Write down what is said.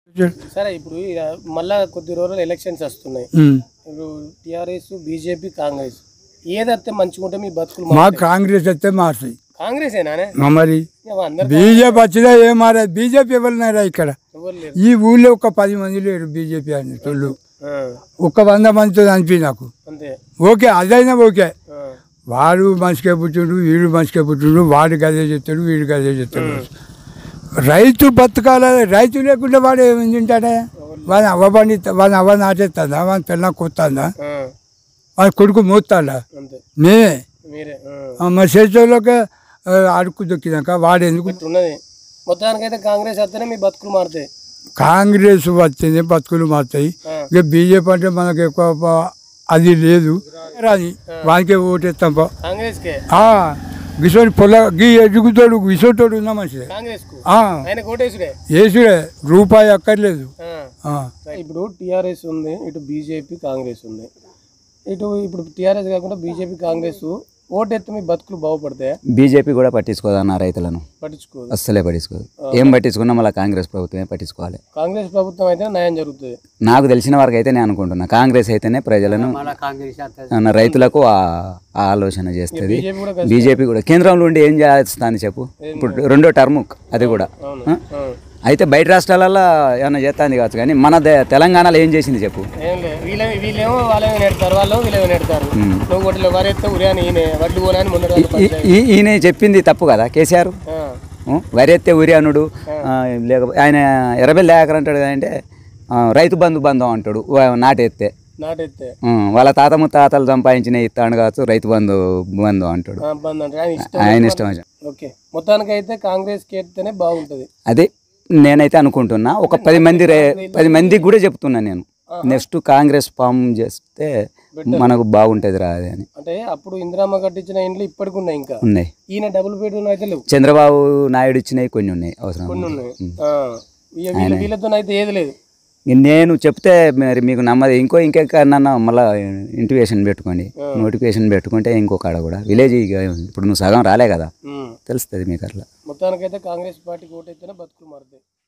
సరే ఇప్పుడు ఇక మళ్ళా కొద్ది రోజులు ఎలక్షన్స్ వస్తున్నాయి ఉమ్. ఇప్పుడు టిఆర్ఎస్ బీజేపీ కాంగ్రెస్ ఏదైతే మంచిగా ఉంటే మీ బతుకులు మా మారుతాయి. కాంగ్రెస్ వస్తే మారుతాయి కాంగ్రెస్ ఏనానే మా మరి అందరు బీజేపీ వచ్చినా ఏం మారదు బీజేపీ ఎవరినారా ఇక్కడ ఎవరు లేరు ఈ ఊళ్ళో ఒక పది మంది లేరు బీజేపీ అని వాళ్ళు ఆ, ఒక వంద మందితో అనిపి నాకు అంతే ఓకే అదైనా ఓకే ఆ, వాడు మంచిగా పుట్టిండు వీడు మంచిగా పుట్టిండు వాడు గదే చెప్తాడు వీడు గదే చెప్తాడు రైతు బతకాల రైతు లేకుండా వాడు ఏమి తింటాడే వాడిని అవ్వబడి వాడిని అవ్వ నాటేస్తుందా వాడిని పిల్ల కొత్తందా ఆ, వాడి కొడుకు మోస్తాడా అంతే మేమే మీరే ఆ. ఆ, మా చేతుల్లోకి ఆ, అడుక్కు దొక్కినాక వాడు ఎందుకు ఉన్నది మొత్తానికైతే కాంగ్రెస్ వస్తేనే మీ బతుకులు మారుతాయి కాంగ్రెస్ వచ్చింది బతుకులు మారుతాయి ఆ, ఇక బీజేపీ అంటే మనకు ఎక్కువ ప- అది లేదు రాని వానికే ఓటేస్తాం పో కాంగ్రెస్కే గిసోని పొల గీ ఎదుగుతాడు గిసోటోడు ఉన్న మంచిదే కాంగ్రెస్ కు ఆ, ఆయన కోటేసుడే యేసుడే రూపాయి అక్కర్లేదు ఆ. ఆ, ఇప్పుడు టిఆర్ఎస్ ఉంది ఇటు బీజేపీ కాంగ్రెస్ ఉంది ఇటు ఇప్పుడు టిఆర్ఎస్ కాకుండా బీజేపీ కాంగ్రెస్ ఓటు ఎత్తే మీ బతుకులు బాగుపడతాయా బీజేపీ కూడా పట్టించుకోదన్న రైతులను పట్టించుకోదు అస్సలే పట్టించుకోదు ఏం పట్టించుకున్నా మళ్ళీ కాంగ్రెస్ ప్రభుత్వమే పట్టించుకోవాలి కాంగ్రెస్ ప్రభుత్వం అయితే న్యాయం జరుగుతుంది నాకు తెలిసిన వరకు అయితే నేను అనుకుంటున్నా కాంగ్రెస్ అయితేనే ప్రజలను ఆ, రైతులకు ఆ ఆ ఆలోచన చేస్తుంది బీజేపీ కూడా కష్టం. బీజేపీ కూడా కేంద్రంలో ఉండి ఏం చేస్తుంది చెప్పు ఇప్పుడు రెండో టర్మ్ అది కూడా అవును ఆ? ఆ. అయితే బయట రాష్ట్రాలలో ఏమైనా చేస్తుంది కావచ్చు కానీ మన దే- తెలంగాణలో ఏం చేసింది చెప్పు ఏం లేదు వీళ్ళ వీళ్ళేమో వాళ్ళేమో నెడతారు వాళ్ళు వీళ్ళేమో నెడతారు నువ్వు ఒకటి వరెత్తే ఉరియాని ఈయన వడ్లు పోనాని ముందర వాళ్ళు ఈ- పంచాయి. ఈ- ఈయన చెప్పింది తప్పు కదా కేసీఆర్ ఆ, వరెత్తే ఉరియానుడు లేకపోతే ఆయన ఎర్రబెల్లి లేకర్ అంటాడు అంటే ఆ, రైతు బంధు బంధం అంటాడు వా- నాటెత్తే నాటెత్తే ఉం, వాళ్ళ తాత ముత్తాతలు సంపాదించిన ఇస్తాడు కావచ్చు రైతు బంధు బంధు అంటాడు ఆ, బంద్ అంటే ఆయన ఇష్టం ఆయన ఇష్టం వచ్చి. ఓకే మొత్తానికి అయితే కాంగ్రెస్ కి ఎత్తేనే బాగుంటది అదే నేనైతే అనుకుంటున్నా ఒక పది మంది రే- పది మందికి కూడా చెప్తున్నా నేను నెక్స్ట్ కాంగ్రెస్ ఫామ్ చేస్తే మనకు బాగుంటుంది రా అది అని అంటే అప్పుడు ఇందిరామ్మ కట్టించిన ఇండ్లు ఇప్పటికి ఉన్నాయి ఇంకా ఉన్నాయి ఈయన డబుల్ బెడ్రూమ్ అయితే లేవు చంద్రబాబు నాయుడు ఇచ్చినవి కొన్ని ఉన్నాయి అవసరం కొన్ని ఉన్నాయి ఆ, వీళ్ళ- వీళ్ళ- వీళ్ళతో అయితే ఏది లేదు నేను చెప్తే మరి మీకు నమ్మది ఇంకో ఇంకెక్కడన్నా మళ్ళీ ఇంటివేషన్ పెట్టుకోండి నోటిఫికేషన్ పెట్టుకుంటే ఇంకొక ఆడ కూడా విలేజ్ ఇక ఇప్పుడు నువ్వు సగం రాలే కదా ఉమ్. తెలుస్తుంది మీకు అట్లా మొత్తానికైతే కాంగ్రెస్ పార్టీకి ఓటైతేనే బతుకులు మారుతాయి